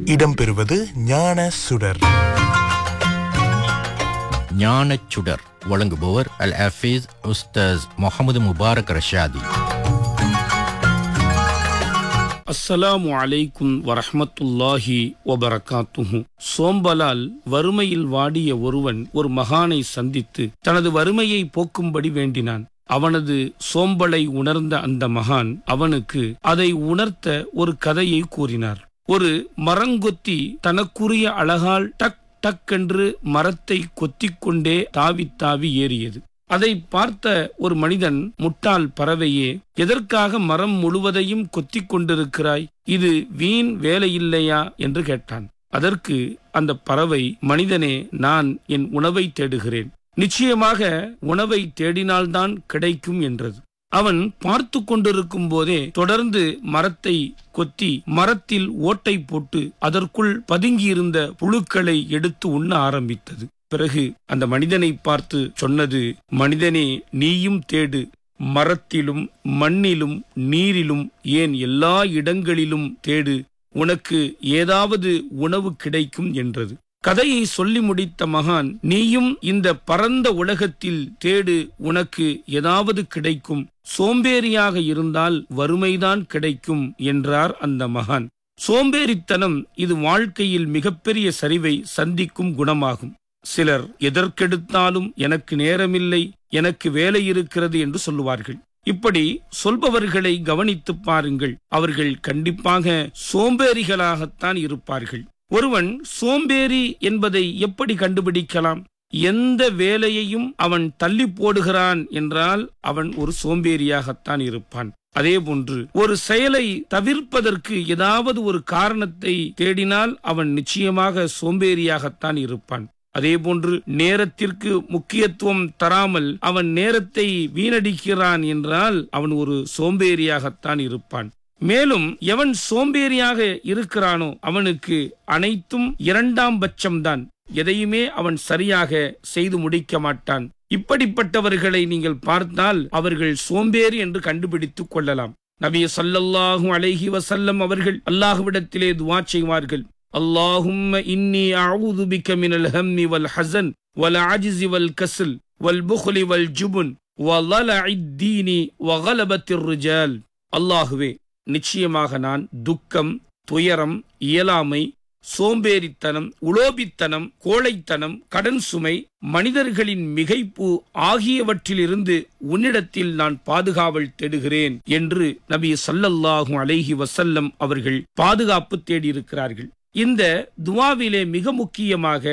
இடம்பெறுவது ஞான சுடர் ஞானச் சுடர் வழங்குபவர் அல் ஹஃபீஸ் உஸ்தாஸ் முகமது முபாரக் ரஷாதி அஸ்ஸலாமு அலைக்கும் வரஹ்மத்துல்லாஹி வபரகாத்துஹு சோம்பலால் வறுமையில் வாடிய ஒருவன் ஒரு மகானை சந்தித்து தனது வறுமையை போக்கும்படி வேண்டினான் அவனது சோம்பலை உணர்ந்த அந்த மகான் அவனுக்கு அதை உணர்த்த ஒரு கதையை கூறினார் ஒரு மரங்கொத்தி தனக்குரிய அழகால் டக் டக் என்று மரத்தை கொத்திக் கொண்டே தாவி தாவி ஏறியது அதை பார்த்த ஒரு மனிதன் முட்டாள் பறவையே எதற்காக மரம் முழுவதையும் கொத்திக் கொண்டிருக்கிறாய் இது வீண் வேலையில்லையா என்று கேட்டான் அதற்கு அந்த பறவை மனிதனே நான் என் உணவை தேடுகிறேன் நிச்சயமாக உணவை தேடினால்தான் கிடைக்கும் என்றது அவன் பார்த்து கொண்டிருக்கும் போதே தொடர்ந்து மரத்தை கொத்தி மரத்தில் ஓட்டை போட்டு அதற்குள் பதுங்கியிருந்த புழுக்களை எடுத்து உண்ண ஆரம்பித்தது பிறகு அந்த மனிதனை பார்த்து சொன்னது மனிதனே நீயும் தேடு மரத்திலும் மண்ணிலும் நீரிலும் ஏன் எல்லா இடங்களிலும் தேடு உனக்கு ஏதாவது உணவு கிடைக்கும் என்றது கதையை சொல்லி முடித்த மகான் நீயும் இந்த பரந்த உலகத்தில் தேடு உனக்கு ஏதாவது கிடைக்கும் சோம்பேறியாக இருந்தால் வறுமைதான் கிடைக்கும் என்றார் அந்த மகான் சோம்பேறித்தனம் இது வாழ்க்கையில் மிகப்பெரிய சரிவை சந்திக்கும் குணமாகும் சிலர் எதற்கெடுத்தாலும் எனக்கு நேரமில்லை எனக்கு வேலை இருக்கிறது என்று சொல்லுவார்கள் இப்படி சொல்பவர்களை கவனித்துப் பாருங்கள் அவர்கள் கண்டிப்பாக சோம்பேறிகளாகத்தான் இருப்பார்கள் ஒருவன் சோம்பேறி என்பதை எப்படி கண்டுபிடிக்கலாம் எந்த வேலையையும் அவன் தள்ளி போடுகிறான் என்றால் அவன் ஒரு சோம்பேறியாகத்தான் இருப்பான் அதேபோன்று ஒரு செயலை தவிர்ப்பதற்கு ஏதாவது ஒரு காரணத்தை தேடினால் அவன் நிச்சயமாக சோம்பேறியாகத்தான் இருப்பான் அதேபோன்று நேரத்திற்கு முக்கியத்துவம் தராமல் அவன் நேரத்தை வீணடிக்கிறான் என்றால் அவன் ஒரு சோம்பேறியாகத்தான் இருப்பான் மேலும் எவன் சோம்பேறியாக இருக்கிறானோ அவனுக்கு அனைத்தும் இரண்டாம் பட்சம்தான் எதையுமே அவன் சரியாக செய்து முடிக்க மாட்டான் இப்படிப்பட்டவர்களை நீங்கள் பார்த்தால் அவர்கள் சோம்பேறி என்று கண்டுபிடித்துக் கொள்ளலாம் நபிய சல்லல்லாஹு அலைஹி வசல்லம் அவர்கள் அல்லாஹுவிடத்திலே துவா செய்வார்கள் அல்லாஹும்ம இன்னி அஊது பிக்க மினல் ஹம்மி வல் ஹசன் வல் அஜ்ஸி வல் கஸ்ல் வல் புக்லி வல் ஜுபுன் வலலஇத் தீனி வகலபத்திர் ரிஜால் அல்லாஹுவே நிச்சயமாக நான் துக்கம் துயரம் இயலாமை சோம்பேறித்தனம் உலோபித்தனம் கோழைத்தனம் கடன் சுமை மனிதர்களின் மிகைப்பு ஆகியவற்றிலிருந்து உன்னிடத்தில் நான் பாதுகாவல் தேடுகிறேன் என்று நபி சல்லல்லாஹு அலைஹி வசல்லம் அவர்கள் பாதுகாப்பு தேடியிருக்கிறார்கள் இந்த துவாவிலே மிக முக்கியமாக